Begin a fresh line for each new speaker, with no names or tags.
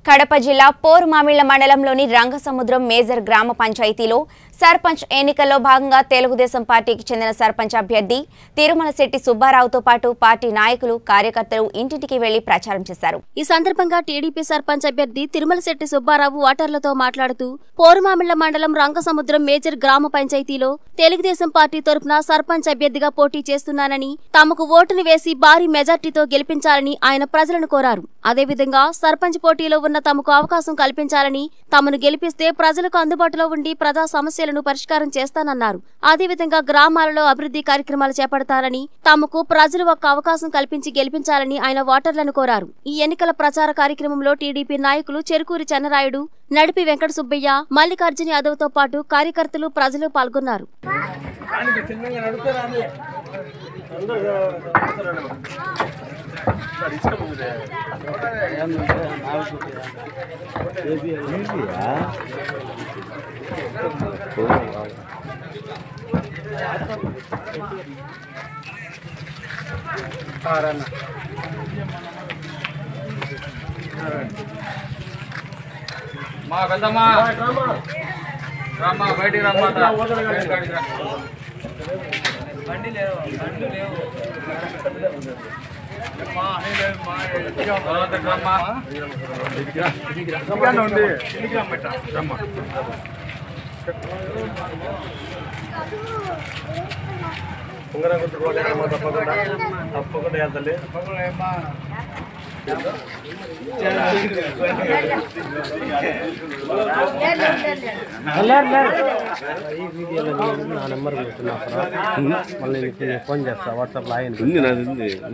కడప జిల్లా పోరుమామిళ్ల మండలంలోని రంగసముద్రం మేజర్ గ్రామ పంచాయతీలో సర్పంచ్ ఎన్నికల్లో భాగంగా తెలుగుదేశం పార్టీకి చెందిన సర్పంచ్ అభ్యర్థి తిరుమల శెట్టి సుబ్బారావుతో పాటు పార్టీ నాయకులు కార్యకర్తలు ఇంటింటికి వెళ్లి ప్రచారం చేశారు
ఈ సందర్భంగా టీడీపీ సర్పంచ్ అభ్యర్థి తిరుమలశెట్టి సుబ్బారావు ఓటర్లతో మాట్లాడుతూ పోరుమామిళ్ల మండలం రంగసముద్రం మేజర్ గ్రామ పంచాయతీలో తెలుగుదేశం పార్టీ తరపున సర్పంచ్ అభ్యర్థిగా పోటీ చేస్తున్నానని తమకు ఓటును వేసి భారీ మెజార్టీతో గెలిపించాలని ఆయన ప్రజలను కోరారు అదేవిధంగా సర్పంచ్ పోటీలో ఉన్న తమకు అవకాశం కల్పించాలని తమను గెలిపిస్తే ప్రజలకు అందుబాటులో ఉండి ప్రజా సమస్యలను పరిష్కారం చేస్తానన్నారు అదేవిధంగా గ్రామాలలో అభివృద్ధి కార్యక్రమాలు చేపడతారని తమకు ప్రజలు ఒక అవకాశం కల్పించి గెలిపించాలని ఆయన ఓటర్లను కోరారు ఈ ఎన్నికల ప్రచార కార్యక్రమంలో టీడీపీ నాయకులు చెరుకూరి చెన్నరాయుడు నడిపి వెంకట సుబ్బయ్య మల్లికార్జున యాదవ్తో పాటు కార్యకర్తలు ప్రజలు పాల్గొన్నారు
మా వెళ్దామా రమ్మా బయటికి రమ్మా బండి లేవు బండి లేవు అమ్మా, అని లేదు, మా, తర్వాత రమ్మా. ఉంది. రమ్మా.
తప్పకుండా వెళ్తాలి
ఈ వీడియోలో నేను నా నెంబర్ పెడుతున్నా మళ్ళీ నీకు ఫోన్ చేస్తా వాట్సాప్లో ఆయన
ఉంది నాది ఉంది